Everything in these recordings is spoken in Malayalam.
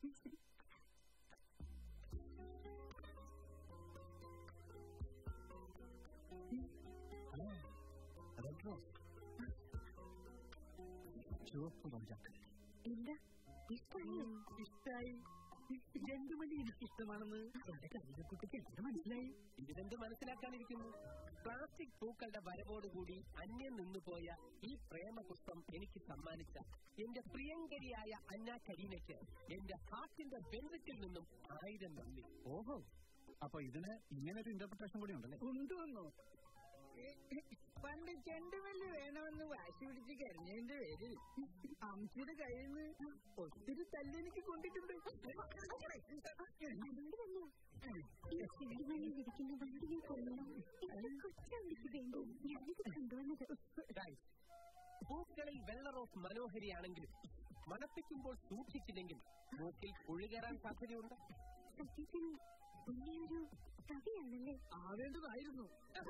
ചുവപ്പ് റോജാക്കൾ എന്താ ഇഷ്ടായോ ഇഷ്ടായി ജന്തുമല്ലി എനിക്ക് ഇഷ്ടമാണെന്ന് എന്റെ കവിതക്കുട്ടിക്ക് എങ്ങനെ മനസ്സിലായി ഇതിനെന്ത് മനസ്സിലാക്കാനിരിക്കുന്നു പ്ലാസ്റ്റിക് പൂക്കളുടെ വരവോടുകൂടി അന്യം നിന്നുപോയ ഈ പ്രേമപുഷ്പം എനിക്ക് സമ്മാനിച്ച എന്റെ പ്രിയങ്കരിയായ അന്ന കരീനയ്ക്ക് എന്റെ ഹാർട്ടിന്റെ ബന്ധത്തിൽ നിന്നും ആയിരം നന്ദി ഓഹോ അപ്പൊ ഇതിന് ഇങ്ങനെ ഒരു ഇന്റർപ്രിട്ടേഷൻ കൂടി ഉണ്ടല്ലേ കൊണ്ടുവന്നു പണ്ട് ചെണ്ടുമല്ലി വേണമെന്ന് വാശി പിടിച്ച് കരഞ്ഞതിന്റെ പേരിൽ അംശയുടെ കയ്യിൽ നിന്ന് ഒത്തിരി തല്ലെനിക്ക് കൊണ്ടിട്ടുണ്ട് അതുകൊണ്ട് തന്നെ ഈ ചെണ്ടുമല്ലി വിരിക്കുന്ന വണ്ടിയെ കൊല്ലണം എന്റെ കൊച്ചവർക്ക് വേണ്ടി ഞാനിത് കൊണ്ടുവന്നത് താങ്ക്സ് പൂക്കളിൽ വെള്ള റോസ് മനോഹരിയാണെങ്കിലും മണപ്പിക്കുമ്പോൾ സൂക്ഷിച്ചില്ലെങ്കിൽ മൂക്കിൽ കുഴികേറാൻ സാധ്യതയുണ്ട് സത്യത്തിൽ ഉണ്ണിയൊരു കവിയാണല്ലേ ആവേണ്ടതായിരുന്നു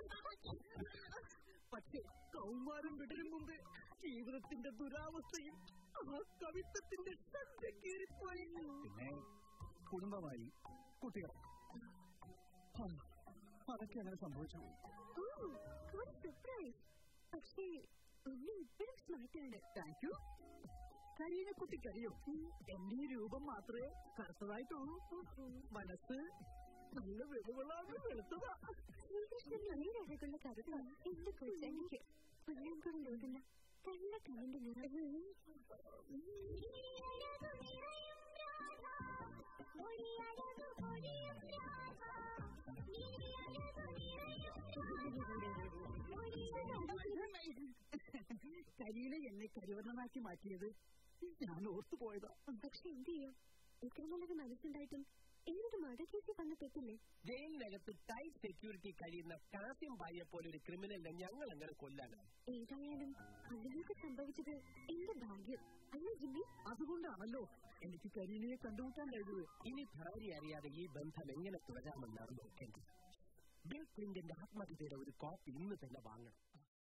പക്ഷേ കൗമാരം വിടരും മുമ്പ് ജീവിതത്തിന്റെ ദുരാവസ്ഥയും ആ കവിത്വത്തിന്റെ ശബ്ദ കീറിപ്പോയി പിന്നെ കുടുംബമായി കുട്ടികൾ ആ, അതൊക്കെ അങ്ങനെ സംഭവിച്ചു ഓ ഒരു സർപ്രൈസ് പക്ഷേ ഉണ്ണി ഇപ്പോഴും സ്മാർട്ടാണ് താങ്ക് യു കരീനക്കുട്ടിക്കറിയോ എന്റെ ഈ രൂപം മാത്രമേ കറുത്തതായിട്ടുള്ളൂ മനസ്സ് നല്ല വെളുവിളാന്ന് വെളുത്തതാ ശ്രീകൃഷ്ണൻ ഒരേഴകുള്ള കറുത്ത എന്റെ കൊച്ചനിക്ക് പുല്ലാങ്കുഴൽ ഓടുന്ന കള്ള കണ്ണിന്റെ നിറം കരീന എന്നെ കരിവർണ്ണനാക്കി മാറ്റിയത് ഞാൻ ഓർത്തുപോയതാ പക്ഷെ എന്ത് ചെയ്യും ഇത്ര നല്ലത് മനസ്സുണ്ടായിട്ടും എന്നൊരു മടക്കേക്ക് വന്ന് പെട്ടില്ലേ ജയിലിനകത്ത് ടൈറ്റ് സെക്യൂരിറ്റി കഴിയുന്ന കാസ്യം ബായിയെ പോലെ ഒരു ക്രിമിനലിനെ ഞങ്ങൾ അങ്ങനെ കൊല്ലാനാണ് ഏതായാലും അതിനൊക്കെ സംഭവിച്ചത് എന്റെ ഭാഗ്യം അല്ല ജിമ്മി അതുകൊണ്ടാണല്ലോ എനിക്ക് കരീനയെ കണ്ടുമുട്ടാൻ കഴിഞ്ഞത് ഇനി ഭാര്യ അറിയാതെ ഈ ബന്ധം എങ്ങനെ തുടരാമെന്നാണ് നോക്കേണ്ടത് ബിൽ ക്ലിന്റന്റെ ആത്മഹത്യയുടെ ഒരു കോപ്പി ഇന്ന് തന്നെ വാങ്ങണം